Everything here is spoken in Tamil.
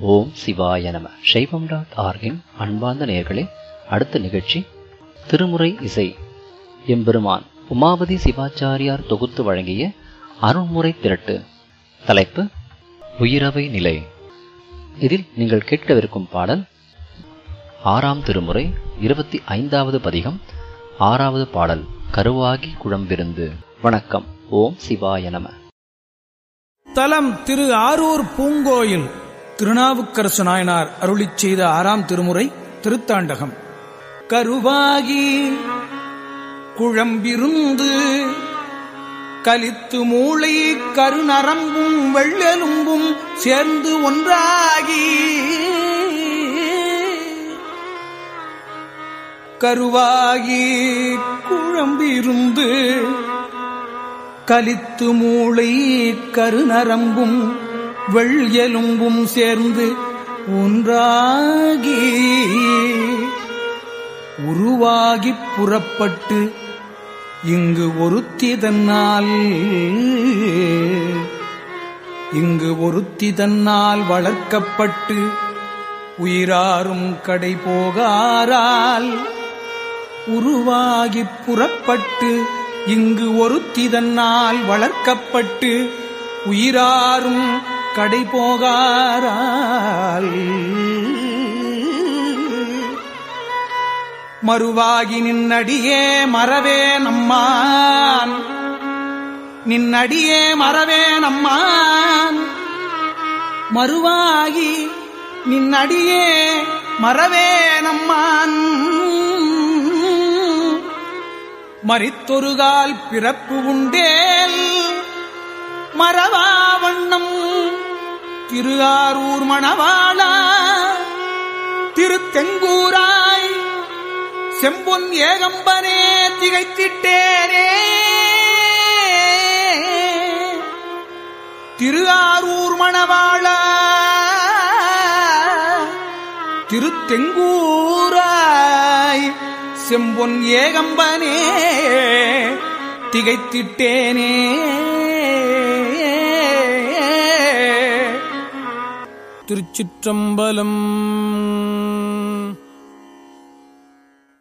ஓம் சிவாய நம சைவம் டாட் ஆர்கின் அன்பார்ந்த நேயர்களே அடுத்த நிகழ்ச்சி திருமுறை இசை எம்பெருமான் உமாபதி சிவாச்சாரியார் தொகுத்து வழங்கிய அருள்முறை திரட்டு தலைப்பு உயிரவை நிலை இதில் நீங்கள் கேட்கவிருக்கும் பாடல் ஆறாம் திருமுறை இருபத்தி ஐந்தாவது பதிகம் ஆறாவது பாடல் கருவாகி குழம்பிருந்து வணக்கம் ஓம் சிவாய நம தலம் திரு ஆரூர் பூங்கோயில் திருநாவுக்கரசு நாயனார் அருளிச் செய்த ஆறாம் திருமுறை திருத்தாண்டகம் கருவாகி குழம்பிருந்து கலித்து மூளை கருநரம்பும் வெள்ளெலும்பும் சேர்ந்து ஒன்றாகி கருவாகி குழம்பிருந்து கலித்து மூளை கருநரம்பும் வெள்யெலும்பும் சேர்ந்து ஒன்றாகி உருவாகிப் புறப்பட்டு இங்கு ஒருத்தி தன்னால் இங்கு ஒருத்தி தன்னால் வளர்க்கப்பட்டு உயிராரும் கடை போகாரால் உருவாகிப் புறப்பட்டு இங்கு ஒருத்தி தன்னால் வளர்க்கப்பட்டு உயிராரும் கடை போகாரால் மறுவாகி நின்னடியே மறவே நம்மான் நின்னடியே மறவே நம்மான் மறுவாகி நின்னடியே மறவே நம்மான் மறித்தொருகால் பிறப்பு உண்டேல் மறவா வண்ணம் திருஆரூர் மணவாளா திருத்தெங்கூராய் செம்பொன் ஏகம்பனே திகைத்திட்டேனே திருஆரூர் மணவாளா திருத்தெங்கூராய் செம்பொன் ஏகம்பனே திகைத்திட்டேனே திருச்சிற்றம்பலம்